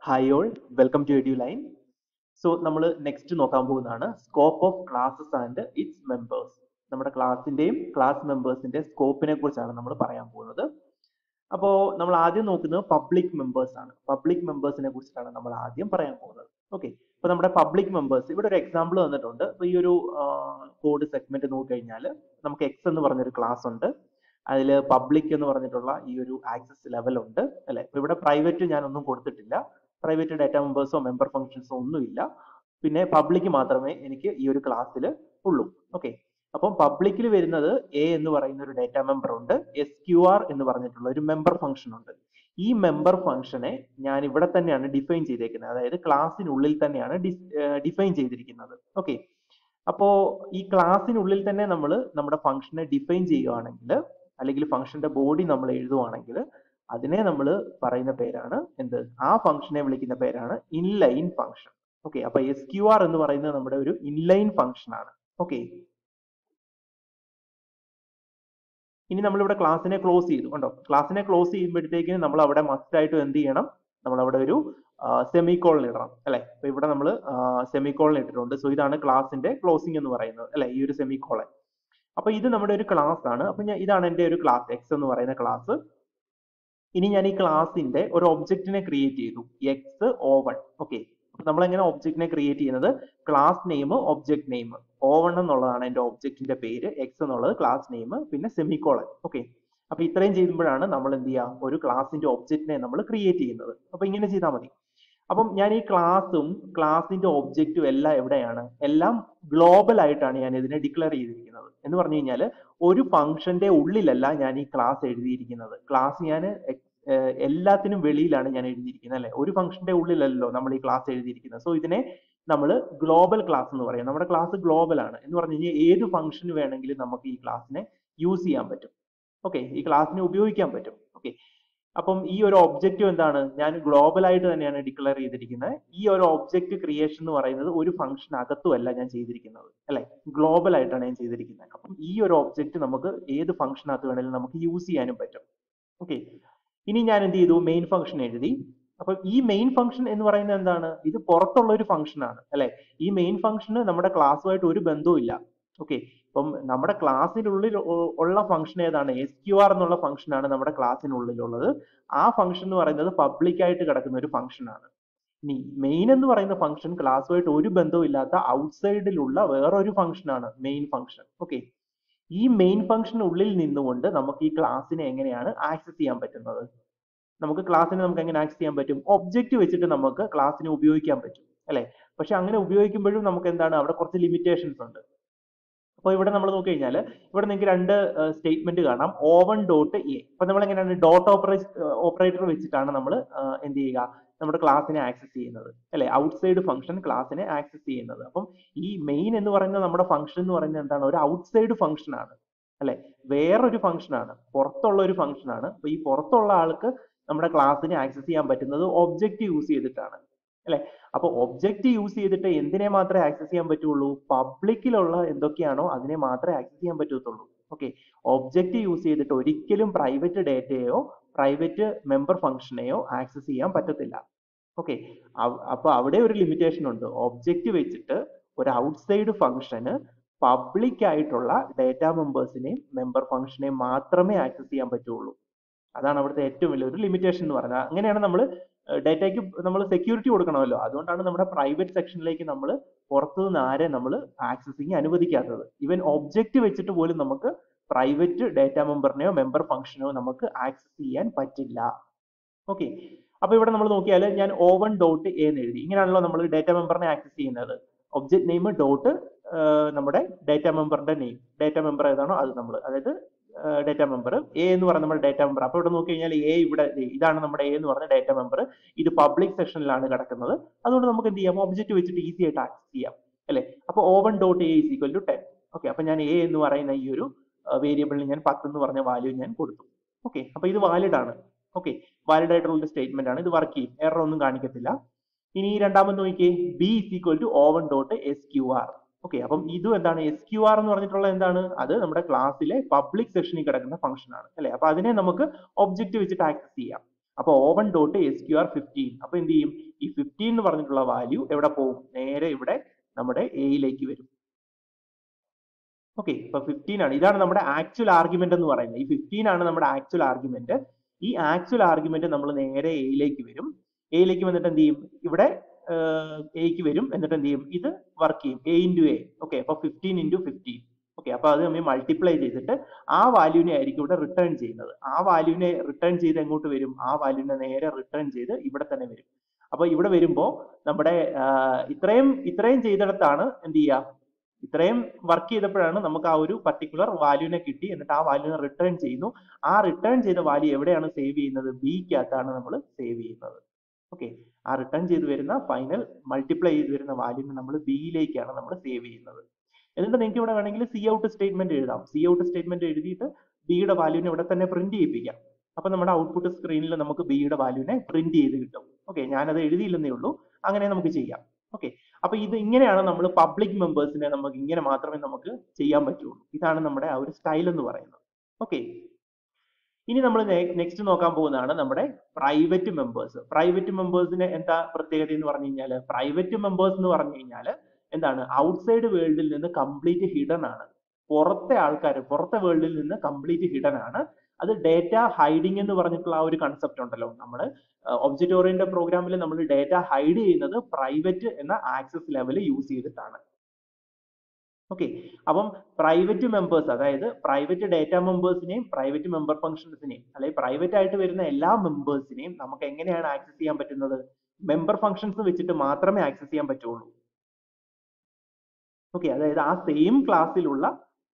hi all welcome to Eduline so നമ്മൾ next നോക്കാൻ പോകുന്നതാണ് scope of classes and its members നമ്മുടെ ക്ലാസിന്റെയും ക്ലാസ് മെമ്പേഴ്സിന്റെ സ്കോപ്പിനെ കുറിച്ചാണ് നമ്മൾ പറയാൻ പോകുന്നത് അപ്പോൾ നമ്മൾ ആദ്യം നോക്കുന്നത് പബ്ലിക് മെമ്പേഴ്സ് ആണ് പബ്ലിക് മെമ്പേഴ്സിനെ കുറിച്ചിട്ടാണ് നമ്മൾ ആദ്യം പറയാൻ പോകുന്നത് ഓക്കെ ഇപ്പൊ നമ്മുടെ പബ്ലിക് മെമ്പേഴ്സ് ഇവിടെ ഒരു എക്സാമ്പിൾ തന്നിട്ടുണ്ട് അപ്പൊ ഈ ഒരു കോഡ് സെഗ്മെന്റ് നോക്കിക്കഴിഞ്ഞാൽ നമുക്ക് എക്സ് എന്ന് പറഞ്ഞൊരു ക്ലാസ് ഉണ്ട് അതിൽ പബ്ലിക് എന്ന് പറഞ്ഞിട്ടുള്ള ഈ ഒരു ആക്സസ് ലെവൽ ഉണ്ട് അല്ലെ ഇപ്പൊ ഇവിടെ പ്രൈവറ്റ് ഞാനൊന്നും കൊടുത്തിട്ടില്ല പ്രൈവറ്റ് ഡാറ്റ മെമ്പേഴ്സോ മെമ്പർ ഫംഗ്ഷൻസോ ഒന്നുമില്ല പിന്നെ പബ്ലിക് മാത്രമേ എനിക്ക് ഈ ഒരു ക്ലാസ്സിൽ ഉള്ളൂ ഓക്കെ അപ്പം പബ്ലിക്കിൽ വരുന്നത് എ എന്ന് പറയുന്ന ഒരു ഡാറ്റ മെമ്പർ ഉണ്ട് എസ് ക്യു ആർ എന്ന് പറഞ്ഞിട്ടുള്ള ഒരു മെമ്പർ ഫംഗ്ഷൻ ഉണ്ട് ഈ മെമ്പർ ഫംഗ്ഷനെ ഞാൻ ഇവിടെ തന്നെയാണ് ഡിഫൈൻ ചെയ്തേക്കുന്നത് അതായത് ക്ലാസ്സിനുള്ളിൽ തന്നെയാണ് ഡിഫൈൻ ചെയ്തിരിക്കുന്നത് ഓക്കെ അപ്പോ ഈ ക്ലാസ്സിനുള്ളിൽ തന്നെ നമ്മൾ നമ്മുടെ ഫംഗ്ഷനെ ഡിഫൈൻ ചെയ്യുകയാണെങ്കിൽ അല്ലെങ്കിൽ ഫംഗ്ഷന്റെ ബോഡി നമ്മൾ എഴുതുവാണെങ്കിൽ അതിനെ നമ്മൾ പറയുന്ന പേരാണ് എന്ത് ആ ഫംഗ്ഷനെ വിളിക്കുന്ന പേരാണ് ഇൻലൈൻ ഫംഗ്ഷൻ ഓക്കെ അപ്പൊ എസ് ക്യു ആർ എന്ന് പറയുന്നത് നമ്മുടെ ഒരു ഇൻലൈൻ ഫംഗ്ഷൻ ആണ് ഓക്കെ ഇനി നമ്മളിവിടെ ക്ലാസ്സിനെ ക്ലോസ് ചെയ്തു കണ്ടോ ക്ലാസ്സിനെ ക്ലോസ് ചെയ്യുമ്പോഴത്തേക്കിന് നമ്മൾ അവിടെ മസ്റ്റ് ആയിട്ട് എന്ത് ചെയ്യണം നമ്മൾ അവിടെ ഒരു സെമിക്കോളൻ ഇടണം അല്ലെ അപ്പൊ ഇവിടെ നമ്മൾ സെമിക്കോളൻ ഇട്ടിട്ടുണ്ട് സോ ഇതാണ് ക്ലാസിന്റെ ക്ലോസിംഗ് എന്ന് പറയുന്നത് അല്ലെ ഈ ഒരു സെമിക്കോളൻ അപ്പൊ ഇത് നമ്മുടെ ഒരു ക്ലാസ് ആണ് അപ്പൊ ഞാൻ ഇതാണ് എന്റെ ഒരു ക്ലാസ് എക്സ് എന്ന് പറയുന്ന ക്ലാസ് ഇനി ഞാൻ ഈ ക്ലാസിന്റെ ഒരു ഒബ്ജക്റ്റിനെ ക്രിയേറ്റ് ചെയ്തു എക്സ് ഓ വൺ ഓക്കെ നമ്മൾ എങ്ങനെ ഒബ്ജക്റ്റിനെ ക്രിയേറ്റ് ചെയ്യുന്നത് class name object name O one എന്നുള്ളതാണ് എന്റെ ഒബ്ജക്റ്റിന്റെ പേര് എക്സ് എന്നുള്ളത് ക്ലാസ് നെയിം പിന്നെ സെമിക്കോളൻ ഓക്കെ അപ്പൊ ഇത്രയും ചെയ്യുമ്പോഴാണ് നമ്മൾ എന്ത് ചെയ്യുക ഒരു ക്ലാസിന്റെ ഒബ്ജക്റ്റിനെ നമ്മൾ ക്രിയേറ്റ് ചെയ്യുന്നത് അപ്പൊ ഇങ്ങനെ ചെയ്താൽ മതി അപ്പം ഞാൻ ഈ ക്ലാസ്സും ക്ലാസിന്റെ ഒബ്ജക്റ്റും എല്ലാം എവിടെയാണ് എല്ലാം ഗ്ലോബൽ ആയിട്ടാണ് ഞാൻ ഇതിനെ ഡിക്ലെയർ ചെയ്തിരിക്കുന്നത് എന്ന് പറഞ്ഞു കഴിഞ്ഞാൽ ഒരു ഫംഗ്ഷന്റെ ഉള്ളിലല്ല ഞാൻ ഈ ക്ലാസ് എഴുതിയിരിക്കുന്നത് ക്ലാസ് ഞാൻ എല്ലാത്തിനും വെളിയിലാണ് ഞാൻ എഴുതിയിരിക്കുന്നത് അല്ലെ ഒരു ഫംഗ്ഷന്റെ ഉള്ളിലല്ലോ നമ്മൾ ഈ ക്ലാസ് എഴുതിയിരിക്കുന്നത് സോ ഇതിനെ നമ്മൾ ഗ്ലോബൽ ക്ലാസ് എന്ന് പറയും നമ്മുടെ ക്ലാസ് ഗ്ലോബൽ ആണ് എന്ന് പറഞ്ഞു കഴിഞ്ഞാൽ ഏത് ഫംഗ്ഷന് വേണമെങ്കിലും നമുക്ക് ഈ ക്ലാസ്സിനെ യൂസ് ചെയ്യാൻ പറ്റും ഓക്കെ ഈ ക്ലാസ്സിനെ ഉപയോഗിക്കാൻ പറ്റും ഓക്കെ അപ്പം ഈ ഒരു ഒബ്ജക്റ്റ് എന്താണ് ഞാൻ ഗ്ലോബൽ ആയിട്ട് തന്നെയാണ് ഡിക്ലെയർ ചെയ്തിരിക്കുന്നത് ഈ ഒരു ഒബ്ജക്റ്റ് ക്രിയേഷൻ എന്ന് പറയുന്നത് ഒരു ഫംഗ്ഷൻ അകത്തുമല്ല ഞാൻ ചെയ്തിരിക്കുന്നത് അല്ലെ ഗ്ലോബൽ ആയിട്ടാണ് ഞാൻ ചെയ്തിരിക്കുന്നത് അപ്പം ഈ ഒരു ഒബ്ജക്റ്റ് നമുക്ക് ഏത് ഫംഗ്ഷനകത്ത് വേണമെങ്കിലും നമുക്ക് യൂസ് ചെയ്യാനും പറ്റും ഓക്കെ ഇനി ഞാൻ എന്ത് ചെയ്തു മെയിൻ ഫംഗ്ഷൻ എഴുതി അപ്പൊ ഈ മെയിൻ ഫംഗ്ഷൻ എന്ന് പറയുന്നത് എന്താണ് ഇത് പുറത്തുള്ള ഒരു ഫംഗ്ഷൻ ആണ് അല്ലെ ഈ മെയിൻ ഫംഗ്ഷന് നമ്മുടെ ക്ലാസ്സുമായിട്ട് ഒരു ബന്ധവും ഇല്ല ഓക്കെ ഇപ്പം നമ്മുടെ ക്ലാസ്സിനുള്ളിൽ ഉള്ള ഫംഗ്ഷൻ ഏതാണ് എസ് ക്യു ആർ എന്നുള്ള ഫംഗ്ഷൻ ആണ് നമ്മുടെ ക്ലാസ്സിനുള്ളിലുള്ളത് ആ ഫംഗ്ഷൻ എന്ന് പറയുന്നത് പബ്ലിക് ആയിട്ട് കിടക്കുന്ന ഒരു ഫംഗ്ഷൻ ആണ് ഇനി മെയിൻ എന്ന് പറയുന്ന ഫംഗ്ഷൻ ക്ലാസ്സുമായിട്ട് ഒരു ബന്ധവും ഇല്ലാത്ത ഔട്ട്സൈഡിലുള്ള വേറൊരു ഫംഗ്ഷൻ ആണ് മെയിൻ ഫംഗ്ഷൻ ഓക്കെ ഈ മെയിൻ ഫംഗ്ഷനുള്ളിൽ നിന്നുകൊണ്ട് നമുക്ക് ഈ ക്ലാസ്സിനെ എങ്ങനെയാണ് ആക്സസ് ചെയ്യാൻ പറ്റുന്നത് നമുക്ക് ക്ലാസ്സിനെ നമുക്ക് എങ്ങനെ ആക്സസ് ചെയ്യാൻ പറ്റും ഒബ്ജക്റ്റ് വെച്ചിട്ട് നമുക്ക് ക്ലാസ്സിനെ ഉപയോഗിക്കാൻ പറ്റും അല്ലെ പക്ഷെ അങ്ങനെ ഉപയോഗിക്കുമ്പോഴും നമുക്ക് എന്താണ് അവിടെ കുറച്ച് ലിമിറ്റേഷൻസ് ഉണ്ട് അപ്പോൾ ഇവിടെ നമ്മൾ നോക്കി കഴിഞ്ഞാൽ ഇവിടെ നിങ്ങൾക്ക് രണ്ട് സ്റ്റേറ്റ്മെന്റ് കാണാം ഓവൺ ഡോട്ട് എ അപ്പൊ നമ്മൾ എങ്ങനെയാണ് ഡോട്ട് ഓപ്പറേറ്റ് ഓപ്പറേറ്റർ വെച്ചിട്ടാണ് നമ്മൾ എന്ത് ചെയ്യുക നമ്മുടെ ക്ലാസ്സിനെ ആക്സസ് ചെയ്യുന്നത് അല്ലെ ഔട്ട്സൈഡ് ഫംഗ്ഷൻ ക്ലാസ്സിനെ ആക്സസ് ചെയ്യുന്നത് അപ്പം ഈ മെയിൻ എന്ന് പറയുന്ന നമ്മുടെ ഫംഗ്ഷൻ എന്ന് പറയുന്നത് എന്താണ് ഒരു ഔട്ട്സൈഡ് ഫംഗ്ഷൻ ആണ് അല്ലെ വേറൊരു ഫംഗ്ഷൻ ആണ് പുറത്തുള്ള ഒരു ഫംഗ്ഷൻ ആണ് അപ്പൊ ഈ പുറത്തുള്ള ആൾക്ക് നമ്മുടെ ക്ലാസ്സിനെ ആക്സസ് ചെയ്യാൻ പറ്റുന്നത് ഒബ്ജക്റ്റ് യൂസ് ചെയ്തിട്ടാണ് അല്ലെ അപ്പൊ ഒബ്ജക്റ്റ് യൂസ് ചെയ്തിട്ട് എന്തിനെ മാത്രമേ ആക്സസ് ചെയ്യാൻ പറ്റുള്ളൂ പബ്ലിക്കിലുള്ള എന്തൊക്കെയാണോ അതിനെ മാത്രമേ ആക്സസ് ചെയ്യാൻ പറ്റത്തുള്ളൂ ഓക്കെ ഒബ്ജക്റ്റ് യൂസ് ചെയ്തിട്ട് ഒരിക്കലും പ്രൈവറ്റ് ഡേറ്റയോ പ്രൈവറ്റ് മെമ്പർ ഫംഗ്ഷനെയോ ആക്സസ് ചെയ്യാൻ പറ്റത്തില്ല ഓക്കെ അപ്പൊ അവിടെ ഒരു ലിമിറ്റേഷൻ ഉണ്ട് ഒബ്ജക്റ്റ് വെച്ചിട്ട് ഒരു ഔട്ട്സൈഡ് ഫംഗ്ഷന് പബ്ലിക് ആയിട്ടുള്ള ഡേറ്റ മെമ്പേഴ്സിനെയും മെമ്പർ ഫംഗ്ഷനെയും മാത്രമേ ആക്സസ് ചെയ്യാൻ പറ്റുള്ളൂ അതാണ് അവിടുത്തെ ഏറ്റവും വലിയൊരു ലിമിറ്റേഷൻ എന്ന് പറയുന്നത് അങ്ങനെയാണ് നമ്മൾ ഡേറ്റയ്ക്ക് നമ്മൾ സെക്യൂരിറ്റി കൊടുക്കണമല്ലോ അതുകൊണ്ടാണ് നമ്മുടെ പ്രൈവറ്റ് സെക്ഷനിലേക്ക് നമ്മൾ പുറത്തുനിന്ന് ആരെ നമ്മൾ ആക്സസിങ് അനുവദിക്കാത്തത് ഈവൻ ഒബ്ജക്റ്റ് വെച്ചിട്ട് പോലും നമുക്ക് പ്രൈവറ്റ് ഡേറ്റ മെമ്പറിനെയോ മെമ്പർ ഫംഗ്ഷനെയോ നമുക്ക് ആക്സസ് ചെയ്യാൻ പറ്റില്ല ഓക്കെ അപ്പൊ ഇവിടെ നമ്മൾ നോക്കിയാൽ ഞാൻ ഓവൺ ഡോട്ട് എ എന്ന് എഴുതി ഇങ്ങനെയാണല്ലോ നമ്മൾ ഡേറ്റ മെമ്പറിനെ ആക്സസ് ചെയ്യുന്നത് ഒബ്ജക്ട് നെയിം ഡോട്ട് നമ്മുടെ ഡേറ്റ മെമ്പറിന്റെ നെയിം ഡേറ്റ മെമ്പർ ഏതാണോ അത് നമ്മൾ അതായത് ഡേറ്റ മെമ്പർ എ എന്ന് പറയുന്ന നമ്മുടെ ഡേറ്റ മെമ്പർ അപ്പൊ ഇവിടെ നോക്കി കഴിഞ്ഞാൽ എ ഇവിടെ ഇതാണ് നമ്മുടെ എ എന്ന് പറഞ്ഞ ഡേറ്റ മെമ്പർ ഇത് പബ്ലിക് സെക്ഷനിലാണ് കിടക്കുന്നത് അതുകൊണ്ട് നമുക്ക് എന്ത് ചെയ്യാം ഒബ്ജക്റ്റ് വെച്ചിട്ട് ഈസി ആയിട്ട് ആക്സസ് ചെയ്യാം അല്ലെ അപ്പൊ O one dot A is equal to ten okay അപ്പൊ ഞാൻ എ എന്ന് പറയുന്ന ഈ ഒരു വേരിയബിളിന് ഞാൻ പത്ത് എന്ന് പറഞ്ഞ വാല്യൂ ഞാൻ കൊടുത്തു ഓക്കെ അപ്പൊ ഇത് വാലിഡ് ആണ് ഓക്കെ വാലിഡ് ആയിട്ടുള്ള ഒരു സ്റ്റേറ്റ്മെന്റ് ആണ് ഇത് വർക്ക് ചെയ്യും എറർ ഒന്നും കാണിക്കത്തില്ല ഇനി രണ്ടാമത് നോക്കിയേ B is equal to O one dot S Q R okay അപ്പം ഇതും എന്താണ് എസ് ക്യു ആർ എന്ന് പറഞ്ഞിട്ടുള്ള എന്താണ് അത് നമ്മുടെ ക്ലാസ്സിലെ പബ്ലിക് സെക്ഷനിൽ കിടക്കുന്ന ഫംഗ്ഷൻ ആണ് അല്ലെ അപ്പൊ അതിനെ നമുക്ക് ഒബ്ജക്റ്റ് വെച്ചിട്ട് ആക്സസ് ചെയ്യാം അപ്പൊ O one dot S Q R fifteen അപ്പൊ എന്ത് ചെയ്യും ഈ ഫിഫ്റ്റീൻ എന്ന് പറഞ്ഞിട്ടുള്ള വാല്യൂ എവിടെ പോകും നേരെ ഇവിടെ നമ്മുടെ എയിലേക്ക് വരും ഓക്കെ ഇപ്പൊ ഫിഫ്റ്റീൻ ആണ് ഇതാണ് നമ്മുടെ ആക്ച്വൽ ആർഗ്യുമെന്റ് എന്ന് പറയുന്നത് ഈ ഫിഫ്റ്റീൻ ആണ് നമ്മുടെ ആക്ച്വൽ ആർഗ്യുമെന്റ് ഈ ആക്ച്വൽ ആർഗ്യുമെന്റ് നമ്മൾ നേരെ എയിലേക്ക് വരും എയിലേക്ക് വന്നിട്ട് എന്ത് ചെയ്യും ഇവിടെ എക്ക് വരും എന്നിട്ട് എന്ത് ചെയ്യും ഇത് വർക്ക് ചെയ്യും എ ഇൻറ്റു എ ഓക്കെ അപ്പൊ ഫിഫ്റ്റീൻ ഇൻറ്റു ഫിഫ്റ്റീൻ ഓക്കെ അപ്പൊ അത് നമ്മൾ മൾട്ടിപ്ലൈ ചെയ്തിട്ട് ആ വാല്യൂവിനെ ആയിരിക്കും ഇവിടെ റിട്ടേൺ ചെയ്യുന്നത് ആ വാല്യൂവിനെ റിട്ടേൺ ചെയ്ത് എങ്ങോട്ട് വരും ആ വാല്യൂവിനെ നേരെ റിട്ടേൺ ചെയ്ത് ഇവിടെ തന്നെ വരും അപ്പൊ ഇവിടെ വരുമ്പോ നമ്മുടെ ഇത്രയും ഇത്രയും ചെയ്തിടത്താണ് എന്ത് ചെയ്യുക ഇത്രയും വർക്ക് ചെയ്തപ്പോഴാണ് നമുക്ക് ആ ഒരു പർട്ടിക്കുലർ വാല്യൂവിനെ കിട്ടി എന്നിട്ട് ആ വാല്യൂവിനെ റിട്ടേൺ ചെയ്യുന്നു ആ റിട്ടേൺ ചെയ്ത വാല്യൂ എവിടെയാണ് സേവ് ചെയ്യുന്നത് ബിക്കകത്താണ് നമ്മൾ സേവ് ചെയ്യുന്നത് ഓക്കെ ആ റിട്ടേൺ ചെയ്ത് വരുന്ന ഫൈനൽ മൾട്ടിപ്ലൈ ചെയ്ത് വരുന്ന വാല്യൂവിനെ നമ്മൾ ബിയിലേക്കാണ് നമ്മൾ സേവ് ചെയ്യുന്നത് എന്നിട്ട് നിങ്ങൾക്ക് ഇവിടെ വേണമെങ്കിൽ സി ഔട്ട് സ്റ്റേറ്റ്മെന്റ് എഴുതാം സി ഔട്ട് സ്റ്റേറ്റ്മെന്റ് എഴുതിയിട്ട് ബിയുടെ വാല്യൂവിനെ ഇവിടെ തന്നെ പ്രിന്റ് ചെയ്യിപ്പിക്കാം അപ്പൊ നമ്മുടെ ഔട്ട്പുട്ട് സ്ക്രീനിൽ നമുക്ക് ബിയുടെ വാല്യൂവിനെ പ്രിന്റ് ചെയ്ത് കിട്ടും ഓക്കെ ഞാനത് എഴുതിയില്ലെന്നേ ഉള്ളൂ അങ്ങനെ നമുക്ക് ചെയ്യാം ഓക്കെ അപ്പൊ ഇത് ഇങ്ങനെയാണ് നമ്മൾ പബ്ലിക് മെമ്പേഴ്സിനെ നമുക്ക് ഇങ്ങനെ മാത്രമേ നമുക്ക് ചെയ്യാൻ പറ്റുള്ളൂ ഇതാണ് നമ്മുടെ ആ ഒരു സ്റ്റൈൽ എന്ന് പറയുന്നത് ഓക്കെ ഇനി നമ്മൾ നെക്സ്റ്റ് നോക്കാൻ പോകുന്നതാണ് നമ്മുടെ പ്രൈവറ്റ് മെമ്പേഴ്സ് പ്രൈവറ്റ് മെമ്പേഴ്സിന് എന്താ പ്രത്യേകത എന്ന് പറഞ്ഞു കഴിഞ്ഞാൽ പ്രൈവറ്റ് മെമ്പേഴ്സ് എന്ന് പറഞ്ഞു കഴിഞ്ഞാൽ എന്താണ് ഔട്ട്സൈഡ് വേൾഡിൽ നിന്ന് കംപ്ലീറ്റ് ഹിഡൻ ആണ് പുറത്തെ ആൾക്കാർ പുറത്തെ വേൾഡിൽ നിന്ന് കംപ്ലീറ്റ് ഹിഡൻ ആണ് അത് ഡേറ്റ ഹൈഡിങ് എന്ന് പറഞ്ഞിട്ടുള്ള ആ ഒരു കൺസെപ്റ്റ് ഉണ്ടല്ലോ നമ്മൾ ഒബ്ജക്റ്റ് ഓറിയന്റഡ് പ്രോഗ്രാമിൽ നമ്മൾ ഡേറ്റ ഹൈഡ് ചെയ്യുന്നത് പ്രൈവറ്റ് എന്ന ആക്സസ് ലെവൽ യൂസ് ചെയ്തിട്ടാണ് ഓക്കെ അപ്പം പ്രൈവറ്റ് മെമ്പേഴ്സ് അതായത് പ്രൈവറ്റ് ഡേറ്റ മെമ്പേഴ്സിനെയും പ്രൈവറ്റ് മെമ്പർ ഫംഗ്ഷൻസിനെയും അല്ലെങ്കിൽ പ്രൈവറ്റ് ആയിട്ട് വരുന്ന എല്ലാ മെമ്പേഴ്സിനെയും നമുക്ക് എങ്ങനെയാണ് ആക്സസ് ചെയ്യാൻ പറ്റുന്നത് മെമ്പർ ഫംഗ്ഷൻസ് വെച്ചിട്ട് മാത്രമേ ആക്സസ് ചെയ്യാൻ പറ്റുള്ളൂ ഓക്കെ അതായത് ആ സെയിം ക്ലാസ്സിലുള്ള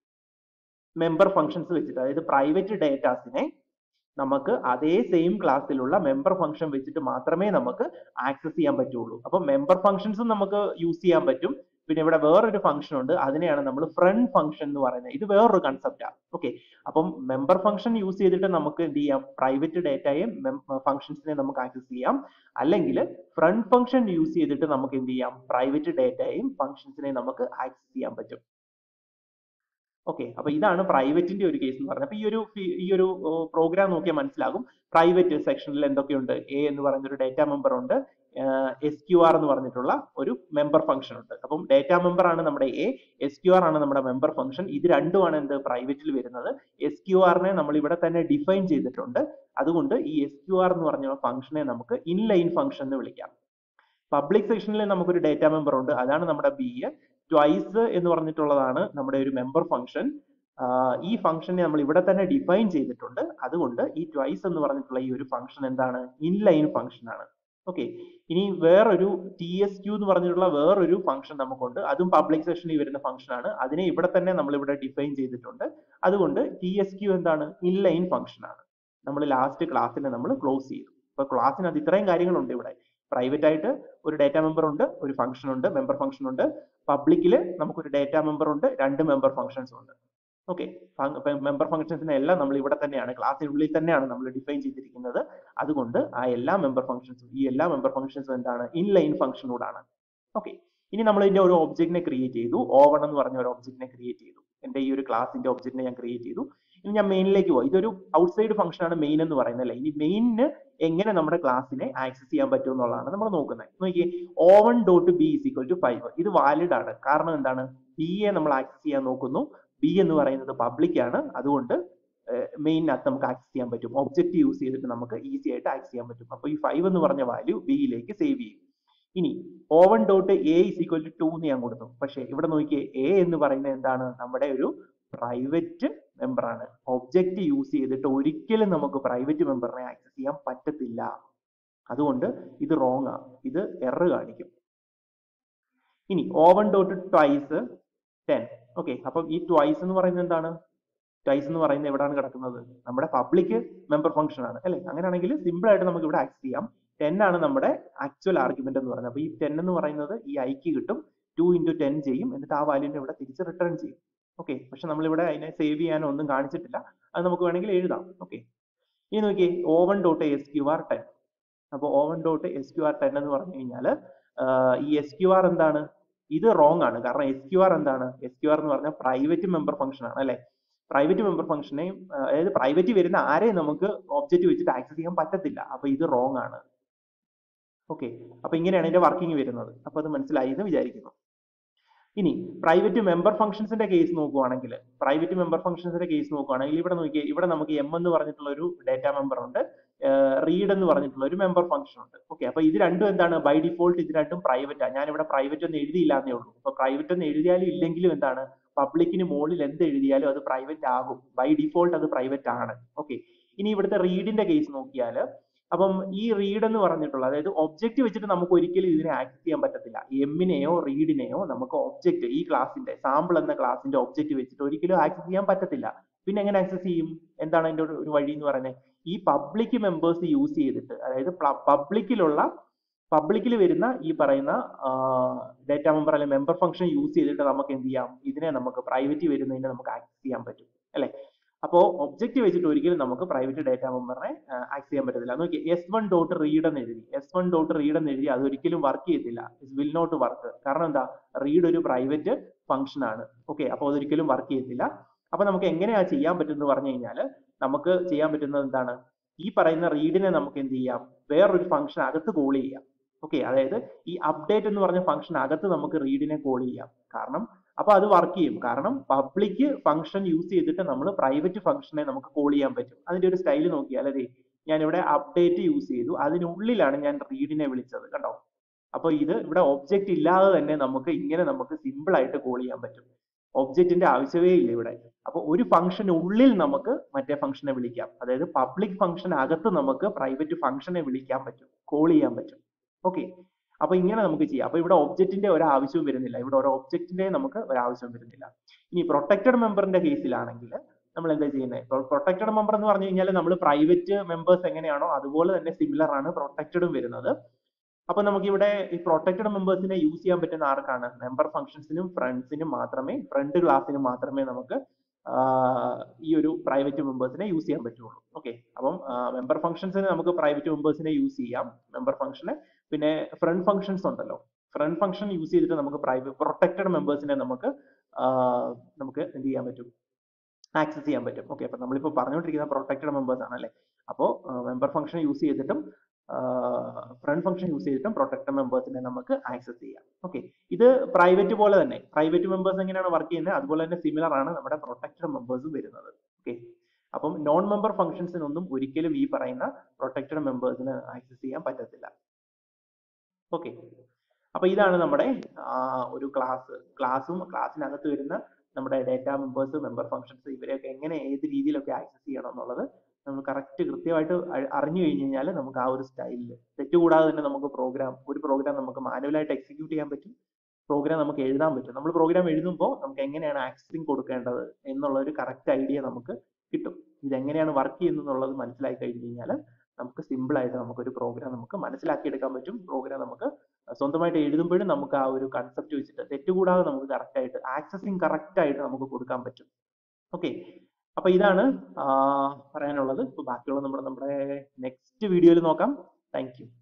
മെമ്പർ ഫംഗ്ഷൻസ് വെച്ചിട്ട് അതായത് പ്രൈവറ്റ് ഡേറ്റാസിനെ നമുക്ക് അതേ സെയിം ക്ലാസ്സിലുള്ള മെമ്പർ ഫംഗ്ഷൻ വെച്ചിട്ട് മാത്രമേ നമുക്ക് ആക്സസ് ചെയ്യാൻ പറ്റുള്ളൂ അപ്പൊ മെമ്പർ ഫംഗ്ഷൻസും നമുക്ക് യൂസ് ചെയ്യാൻ പറ്റും പിന്നെ ഇവിടെ വേറൊരു ഫംഗ്ഷൻ ഉണ്ട് അതിനെയാണ് നമ്മൾ ഫ്രണ്ട് ഫംഗ്ഷൻ എന്ന് പറയുന്നത് ഇത് വേറൊരു കൺസെപ്റ്റാണ് ഓക്കെ അപ്പം മെമ്പർ ഫംഗ്ഷൻ യൂസ് ചെയ്തിട്ട് നമുക്ക് എന്ത് ചെയ്യാം പ്രൈവറ്റ് ഡേറ്റയും ഫംഗ്ഷൻസിനെ നമുക്ക് ആക്സസ് ചെയ്യാം അല്ലെങ്കിൽ ഫ്രണ്ട് ഫംഗ്ഷൻ യൂസ് ചെയ്തിട്ട് നമുക്ക് എന്ത് ചെയ്യാം പ്രൈവറ്റ് ഡേറ്റയും ഫംഗ്ഷൻസിനെ നമുക്ക് ആക്സസ് ചെയ്യാൻ പറ്റും ഓക്കെ അപ്പൊ ഇതാണ് പ്രൈവറ്റിന്റെ ഒരു കേസ് എന്ന് പറയുന്നത് അപ്പൊ ഈ ഒരു ഈ ഒരു പ്രോഗ്രാം നോക്കിയാൽ മനസ്സിലാകും പ്രൈവറ്റ് സെക്ഷനിൽ എന്തൊക്കെയുണ്ട് എ എന്ന് പറയുന്ന ഒരു ഡേറ്റ മെമ്പർ ഉണ്ട് എസ് ക്യു ആർ എന്ന് പറഞ്ഞിട്ടുള്ള ഒരു മെമ്പർ ഫംഗ്ഷൻ ഉണ്ട് അപ്പം ഡേറ്റ മെമ്പർ ആണ് നമ്മുടെ എ എസ് ക്യു ആർ ആണ് നമ്മുടെ മെമ്പർ ഫംഗ്ഷൻ ഇത് രണ്ടുമാണ് എന്ത് പ്രൈവറ്റിൽ വരുന്നത് എസ് ക്യു ആറിനെ നമ്മൾ ഇവിടെ തന്നെ ഡിഫൈൻ ചെയ്തിട്ടുണ്ട് അതുകൊണ്ട് ഈ എസ് ക്യു ആർ എന്ന് പറഞ്ഞ ഫംഗ്ഷനെ നമുക്ക് ഇൻലൈൻ ഫംഗ്ഷൻ എന്ന് വിളിക്കാം പബ്ലിക് സെക്ഷനിൽ നമുക്കൊരു ഡേറ്റ മെമ്പർ ഉണ്ട് അതാണ് നമ്മുടെ ബി ട്വൈസ് എന്ന് പറഞ്ഞിട്ടുള്ളതാണ് നമ്മുടെ ഒരു മെമ്പർ ഫംഗ്ഷൻ ഈ ഫംഗ്ഷനെ നമ്മൾ ഇവിടെ തന്നെ ഡിഫൈൻ ചെയ്തിട്ടുണ്ട് അതുകൊണ്ട് ഈ ട്വൈസ് എന്ന് പറഞ്ഞിട്ടുള്ള ഈ ഒരു ഫംഗ്ഷൻ എന്താണ് ഇൻലൈൻ ഫംഗ്ഷൻ ആണ് ഓക്കെ ഇനി വേറൊരു ടി എസ് ക്യൂ എന്ന് പറഞ്ഞിട്ടുള്ള വേറൊരു ഫംഗ്ഷൻ നമുക്കുണ്ട് അതും പബ്ലിക് സെഷനിൽ വരുന്ന ഫംഗ്ഷൻ ആണ് അതിനെ ഇവിടെ തന്നെ നമ്മൾ ഇവിടെ ഡിഫൈൻ ചെയ്തിട്ടുണ്ട് അതുകൊണ്ട് ടി എസ് ക്യൂ എന്താണ് ഇൻലൈൻ ഫംഗ്ഷൻ ആണ് നമ്മൾ ലാസ്റ്റ് ക്ലാസ്സിനെ നമ്മൾ ക്ലോസ് ചെയ്തു അപ്പൊ ക്ലാസ്സിനകത്ത് ഇത്രയും കാര്യങ്ങളുണ്ട് ഇവിടെ പ്രൈവറ്റ് ആയിട്ട് ഒരു ഡേറ്റ മെമ്പർ ഉണ്ട് ഒരു ഫംഗ്ഷൻ ഉണ്ട് മെമ്പർ ഫംഗ്ഷൻ ഉണ്ട് പബ്ലിക്കിൽ നമുക്കൊരു ഡേറ്റ മെമ്പർ ഉണ്ട് രണ്ട് മെമ്പർ ഫംഗ്ഷൻസ് ഉണ്ട് ഓക്കെ മെമ്പർ ഫംഗ്ഷൻസിനെ എല്ലാം നമ്മൾ ഇവിടെ തന്നെയാണ് ക്ലാസ്സിനുള്ളിൽ തന്നെയാണ് നമ്മൾ ഡിഫൈൻ ചെയ്തിരിക്കുന്നത് അതുകൊണ്ട് ആ എല്ലാ മെമ്പർ ഫംഗ്ഷൻസും ഈ എല്ലാ മെമ്പർ ഫംഗ്ഷൻസും എന്താണ് ഇൻലൈൻ ഫംഗ്ഷനോടാണ് ഓക്കെ ഇനി നമ്മൾ ഇതിന്റെ ഒരു ഒബ്ജക്റ്റിനെ ക്രിയേറ്റ് ചെയ്തു ഓവൺ എന്ന് പറഞ്ഞ ഒരു ഒബ്ജക്റ്റിനെ ക്രിയേറ്റ് ചെയ്തു എന്റെ ഈ ഒരു ക്ലാസിന്റെ ഒബ്ജക്റ്റിനെ ഞാൻ ക്രിയേറ്റ് ചെയ്തു ഇനി ഞാൻ മെയിനിലേക്ക് പോയി ഇതൊരു ഔട്ട്സൈഡ് ഫംഗ്ഷൻ ആണ് മെയിൻ എന്ന് പറയുന്നത് അല്ലേ ഇനി മെയിനിന് എങ്ങനെ നമ്മുടെ ക്ലാസ്സിനെ ആക്സസ് ചെയ്യാൻ പറ്റും എന്നുള്ളതാണ് നമ്മൾ നോക്കുന്നത് നോക്കിയേ O one dot B is equal to five ഇത് വാലിഡ് ആണ് കാരണം എന്താണ് ബി എ നമ്മൾ ആക്സസ് ചെയ്യാൻ നോക്കുന്നു ബി എന്ന് പറയുന്നത് പബ്ലിക് ആണ് അതുകൊണ്ട് മെയിനകത്ത് നമുക്ക് ആക്സസ് ചെയ്യാൻ പറ്റും ഒബ്ജക്റ്റ് യൂസ് ചെയ്തിട്ട് നമുക്ക് ഈസി ആയിട്ട് ആക്സസ് ചെയ്യാൻ പറ്റും അപ്പൊ ഈ ഫൈവ് എന്ന് പറഞ്ഞ വാല്യൂ ബിയിലേക്ക് സേവ് ചെയ്യും ഇനി O one dot A is equal to two എന്ന് ഞാൻ കൊടുത്തു പക്ഷേ ഇവിടെ നോക്കിയേ എ എന്ന് പറയുന്നത് എന്താണ് നമ്മുടെ ഒരു പ്രൈവറ്റ് മെമ്പർ ആണ് ഒബ്ജക്റ്റ് യൂസ് ചെയ്തിട്ട് ഒരിക്കലും നമുക്ക് പ്രൈവറ്റ് മെമ്പറിനെ ആക്സസ് ചെയ്യാൻ പറ്റത്തില്ല അതുകൊണ്ട് ഇത് റോങ് ആ ഇത് എറർ കാണിക്കും ഇനി O one dot twice ten okay അപ്പം ഈ ട്വൈസ് എന്ന് പറയുന്നത് എന്താണ് ട്വൈസ് എന്ന് പറയുന്നത് എവിടെയാണ് കിടക്കുന്നത് നമ്മുടെ പബ്ലിക് മെമ്പർ ഫംഗ്ഷൻ ആണ് അല്ലെ അങ്ങനെയാണെങ്കിൽ സിമ്പിൾ ആയിട്ട് നമുക്ക് ഇവിടെ ആക്സസ് ചെയ്യാം ടെൻ ആണ് നമ്മുടെ ആക്ച്വൽ ആർഗ്യുമെന്റ് എന്ന് പറയുന്നത് അപ്പൊ ഈ ടെൻ എന്ന് പറയുന്നത് ഈ ഐക്ക് കിട്ടും ടു ഇൻറ്റു ടെൻ ചെയ്യും എന്നിട്ട് ആ വാല്യൂനെ ഇവിടെ തിരിച്ച് റിട്ടേൺ ചെയ്യും ഓക്കെ പക്ഷെ നമ്മളിവിടെ അതിനെ സേവ് ചെയ്യാനോ ഒന്നും കാണിച്ചിട്ടില്ല അത് നമുക്ക് വേണമെങ്കിൽ എഴുതാം ഓക്കെ ഇനി നോക്കിയേ O one dot S Q R ten അപ്പോൾ O one dot S Q R ten എന്ന് പറഞ്ഞു കഴിഞ്ഞാൽ ഈ എസ് ക്യു ആർ എന്താണ് ഇത് റോങ് ആണ് കാരണം എസ് ക്യു ആർ എന്താണ് എസ് ക്യു ആർ എന്ന് പറഞ്ഞാൽ പ്രൈവറ്റ് മെമ്പർ ഫംഗ്ഷൻ ആണ് അല്ലെ പ്രൈവറ്റ് മെമ്പർ ഫംഗ്ഷനെയും അതായത് പ്രൈവറ്റ് വരുന്ന ആരെയും നമുക്ക് ഒബ്ജക്റ്റ് വെച്ചിട്ട് ആക്സസ് ചെയ്യാൻ പറ്റത്തില്ല അപ്പൊ ഇത് റോങ് ആണ് ഓക്കെ അപ്പൊ ഇങ്ങനെയാണ് ഇതിന്റെ വർക്കിംഗ് വരുന്നത് അപ്പൊ അത് മനസ്സിലായി എന്ന് വിചാരിക്കുന്നു ഇനി പ്രൈവറ്റ് മെമ്പർ ഫംഗ്ഷൻസിന്റെ കേസ് നോക്കുവാണെങ്കിൽ പ്രൈവറ്റ് മെമ്പർ ഫംഗ്ഷൻസിന്റെ കേസ് നോക്കുവാണെങ്കിൽ ഇവിടെ നോക്കിയേ ഇവിടെ നമുക്ക് എം എന്ന് പറഞ്ഞിട്ടുള്ള ഒരു ഡാറ്റ മെമ്പർ ഉണ്ട് റീഡ് എന്ന് പറഞ്ഞിട്ടുള്ള ഒരു മെമ്പർ ഫംഗ്ഷൻ ഉണ്ട് ഓക്കെ അപ്പൊ ഇത് രണ്ടും എന്താണ് ബൈ ഡിഫോൾട്ട് ഇത് രണ്ടും പ്രൈവറ്റ് ആണ് ഞാൻ ഇവിടെ പ്രൈവറ്റ് എന്ന് എഴുതിയില്ല എന്നേ ഉള്ളൂ അപ്പൊ പ്രൈവറ്റ് എന്ന് എഴുതിയാലും ഇല്ലെങ്കിലും എന്താണ് പബ്ലിക്കിന് മുകളിൽ എന്ത് എഴുതിയാലും അത് പ്രൈവറ്റ് ആകും ബൈ ഡിഫോൾട്ട് അത് പ്രൈവറ്റ് ആണ് ഓക്കെ ഇനി ഇവിടുത്തെ റീഡിന്റെ കേസ് നോക്കിയാൽ അപ്പം ഈ റീഡ് എന്ന് പറഞ്ഞിട്ടുള്ള അതായത് ഒബ്ജക്റ്റ് വെച്ചിട്ട് നമുക്ക് ഒരിക്കലും ഇതിനെ ആക്സസ് ചെയ്യാൻ പറ്റത്തില്ല എമ്മിനെയോ റീഡിനെയോ നമുക്ക് ഒബ്ജക്റ്റ് ഈ ക്ലാസിന്റെ സാമ്പിൾ എന്ന ക്ലാസിന്റെ ഒബ്ജക്റ്റ് വെച്ചിട്ട് ഒരിക്കലും ആക്സസ് ചെയ്യാൻ പറ്റത്തില്ല പിന്നെ എങ്ങനെ ആക്സസ് ചെയ്യും എന്താണ് അതിന്റെ ഒരു ഒരു വഴി എന്ന് പറയുന്നത് ഈ പബ്ലിക് മെമ്പേഴ്സ് യൂസ് ചെയ്തിട്ട് അതായത് പബ്ലിക്കിലുള്ള പബ്ലിക്കിൽ വരുന്ന ഈ പറയുന്ന ഡേറ്റ മെമ്പർ അല്ലെങ്കിൽ മെമ്പർ ഫംഗ്ഷൻ യൂസ് ചെയ്തിട്ട് നമുക്ക് എന്ത് ചെയ്യാം ഇതിനെ നമുക്ക് പ്രൈവറ്റ് വരുന്നതിനെ നമുക്ക് ആക്സസ് ചെയ്യാൻ പറ്റും അല്ലെ അപ്പോ ഒബ്ജക്റ്റ് വെച്ചിട്ട് ഒരിക്കലും നമുക്ക് പ്രൈവറ്റ് ഡേറ്റ മെമ്പറിനെ ആക്സസ് ചെയ്യാൻ പറ്റത്തില്ല നോക്കി എസ് വൺ ഡോട്ട് റീഡ് എന്ന് എഴുതി എസ് വൺ ഡോട്ട് റീഡ് എന്ന് എഴുതി അത് ഒരിക്കലും വർക്ക് ചെയ്യത്തില്ല ഇറ്റ് വിൽ നോട്ട് വർക്ക് കാരണം എന്താ റീഡ് ഒരു പ്രൈവറ്റ് ഫംഗ്ഷൻ ആണ് ഓക്കെ അപ്പോൾ അതൊരിക്കലും വർക്ക് ചെയ്യത്തില്ല അപ്പൊ നമുക്ക് എങ്ങനെയാ ചെയ്യാൻ പറ്റുന്നത് പറഞ്ഞു കഴിഞ്ഞാൽ നമുക്ക് ചെയ്യാൻ പറ്റുന്നത് എന്താണ് ഈ പറയുന്ന റീഡിനെ നമുക്ക് എന്ത് ചെയ്യാം വേറൊരു ഫംഗ്ഷൻ അകത്ത് കോൾ ചെയ്യാം ഓക്കെ അതായത് ഈ അപ്ഡേറ്റ് എന്ന് പറഞ്ഞ ഫംഗ്ഷൻ അകത്ത് നമുക്ക് റീഡിനെ കോൾ ചെയ്യാം കാരണം അപ്പൊ അത് വർക്ക് ചെയ്യും കാരണം പബ്ലിക് ഫംഗ്ഷൻ യൂസ് ചെയ്തിട്ട് നമ്മൾ പ്രൈവറ്റ് ഫംഗ്ഷനെ നമുക്ക് കോൾ ചെയ്യാൻ പറ്റും അതിന്റെ ഒരു സ്റ്റൈൽ നോക്കിയാൽ അതെ ഞാൻ ഇവിടെ അപ്ഡേറ്റ് യൂസ് ചെയ്തു അതിനുള്ളിലാണ് ഞാൻ റീഡിനെ വിളിച്ചത് കണ്ടോ അപ്പൊ ഇത് ഇവിടെ ഒബ്ജക്റ്റ് ഇല്ലാതെ തന്നെ നമുക്ക് ഇങ്ങനെ നമുക്ക് സിമ്പിൾ ആയിട്ട് കോൾ ചെയ്യാൻ പറ്റും ഒബ്ജക്റ്റിന്റെ ആവശ്യമേ ഇല്ല ഇവിടെ അപ്പൊ ഒരു ഫംഗ്ഷൻ ഉള്ളിൽ നമുക്ക് മറ്റേ ഫംഗ്ഷനെ വിളിക്കാം അതായത് പബ്ലിക് ഫംഗ്ഷൻ അകത്ത് നമുക്ക് പ്രൈവറ്റ് ഫംഗ്ഷനെ വിളിക്കാൻ പറ്റും കോൾ ചെയ്യാൻ പറ്റും ഓക്കെ അപ്പൊ ഇങ്ങനെ നമുക്ക് ചെയ്യാം അപ്പൊ ഇവിടെ ഒബ്ജക്റ്റിന്റെ ഒരു ആവശ്യവും വരുന്നില്ല ഇവിടെ ഒരു ഒബ്ജക്റ്റിന്റെ നമുക്ക് ഒരു ആവശ്യവും വരുന്നില്ല ഇനി പ്രൊട്ടക്റ്റഡ് മെമ്പറിന്റെ കേസിലാണെങ്കിൽ നമ്മൾ എന്താ ചെയ്യുന്നത് പ്രൊട്ടക്റ്റഡ് മെമ്പർ എന്ന് പറഞ്ഞു കഴിഞ്ഞാൽ നമ്മൾ പ്രൈവറ്റ് മെമ്പേഴ്സ് എങ്ങനെയാണോ അതുപോലെ തന്നെ സിമിലർ ആണ് പ്രൊട്ടക്റ്റഡും വരുന്നത് അപ്പൊ നമുക്ക് ഇവിടെ ഈ പ്രൊട്ടക്റ്റഡ് മെമ്പേഴ്സിനെ യൂസ് ചെയ്യാൻ പറ്റുന്ന ആർക്കാണ് മെമ്പർ ഫംഗ്ഷൻസിനും ഫ്രണ്ട്സിനും മാത്രമേ ഫ്രണ്ട് ക്ലാസ്സിനും മാത്രമേ നമുക്ക് ഈ ഒരു പ്രൈവറ്റ് മെമ്പേഴ്സിനെ യൂസ് ചെയ്യാൻ പറ്റുള്ളൂ ഓക്കെ അപ്പം മെമ്പർ ഫംഗ്ഷൻസിന് നമുക്ക് പ്രൈവറ്റ് മെമ്പേഴ്സിനെ യൂസ് ചെയ്യാം മെമ്പർ ഫംഗ്ഷന് പിന്നെ ഫ്രണ്ട് ഫംഗ്ഷൻസ് ഉണ്ടല്ലോ ഫ്രണ്ട് ഫംഗ്ഷൻ യൂസ് ചെയ്തിട്ട് നമുക്ക് പ്രൈവറ്റ് പ്രൊട്ടക്റ്റഡ് മെമ്പേഴ്സിനെ നമുക്ക് നമുക്ക് എന്ത് ചെയ്യാൻ പറ്റും ആക്സസ് ചെയ്യാൻ പറ്റും ഓക്കെ അപ്പൊ നമ്മളിപ്പോൾ പറഞ്ഞുകൊണ്ടിരിക്കുന്ന പ്രൊട്ടക്റ്റഡ് മെമ്പേഴ്സ് ആണല്ലേ അപ്പോൾ മെമ്പർ ഫംഗ്ഷൻ യൂസ് ചെയ്തിട്ടും ഫ്രണ്ട് ഫംഗ്ഷൻ യൂസ് ചെയ്തിട്ടും പ്രൊട്ടക്റ്റഡ് മെമ്പേഴ്സിനെ നമുക്ക് ആക്സസ് ചെയ്യാം ഓക്കെ ഇത് പ്രൈവറ്റ് പോലെ തന്നെ പ്രൈവറ്റ് മെമ്പേഴ്സ് എങ്ങനെയാണ് വർക്ക് ചെയ്യുന്നത് അതുപോലെ തന്നെ സിമിലർ ആണ് നമ്മുടെ പ്രൊട്ടക്റ്റഡ് മെമ്പേഴ്സും വരുന്നത് ഓക്കെ അപ്പം നോൺ മെമ്പർ ഫംഗ്ഷൻസിനൊന്നും ഒരിക്കലും ഈ പറയുന്ന പ്രൊട്ടക്റ്റഡ് മെമ്പേഴ്സിന് ആക്സസ് ചെയ്യാൻ പറ്റത്തില്ല ഓക്കെ അപ്പൊ ഇതാണ് നമ്മുടെ ഒരു ക്ലാസ് ക്ലാസ്സും ക്ലാസ്സിനകത്ത് വരുന്ന നമ്മുടെ ഡേറ്റ മെമ്പേഴ്സ് മെമ്പർ ഫംഗ്ഷൻസ് ഇവരെയൊക്കെ എങ്ങനെ ഏത് രീതിയിലൊക്കെ ആക്സസ് ചെയ്യണം എന്നുള്ളത് നമ്മൾ കറക്റ്റ് കൃത്യമായിട്ട് അറിഞ്ഞു കഴിഞ്ഞു കഴിഞ്ഞാൽ നമുക്ക് ആ ഒരു സ്റ്റൈലിൽ തെറ്റുകൂടാതെ തന്നെ നമുക്ക് പ്രോഗ്രാം ഒരു പ്രോഗ്രാം നമുക്ക് മാനുവലായിട്ട് എക്സിക്യൂട്ട് ചെയ്യാൻ പറ്റും പ്രോഗ്രാം നമുക്ക് എഴുതാൻ പറ്റും നമ്മൾ പ്രോഗ്രാം എഴുതുമ്പോൾ നമുക്ക് എങ്ങനെയാണ് ആക്സസിങ് കൊടുക്കേണ്ടത് എന്നുള്ള ഒരു കറക്റ്റ് ഐഡിയ നമുക്ക് കിട്ടും ഇത് എങ്ങനെയാണ് വർക്ക് ചെയ്യുന്നത് എന്നുള്ളത് മനസ്സിലാക്കി കഴിഞ്ഞു കഴിഞ്ഞാൽ നമുക്ക് സിമ്പിൾ ആയിട്ട് നമുക്ക് ഒരു പ്രോഗ്രാം നമുക്ക് മനസ്സിലാക്കി എടുക്കാൻ പറ്റും പ്രോഗ്രാം നമുക്ക് സ്വന്തമായിട്ട് എഴുതുമ്പോഴും നമുക്ക് ആ ഒരു കൺസെപ്റ്റ് വെച്ചിട്ട് തെറ്റുകൂടാതെ നമുക്ക് കറക്റ്റ് ആയിട്ട് ആക്സസിങ് കറക്റ്റ് ആയിട്ട് നമുക്ക് കൊടുക്കാൻ പറ്റും ഓക്കെ അപ്പൊ ഇതാണ് പറയാനുള്ളത് ഇപ്പൊ ബാക്കിയുള്ള നമ്മുടെ നമ്മുടെ നെക്സ്റ്റ് വീഡിയോയിൽ നോക്കാം താങ്ക് യു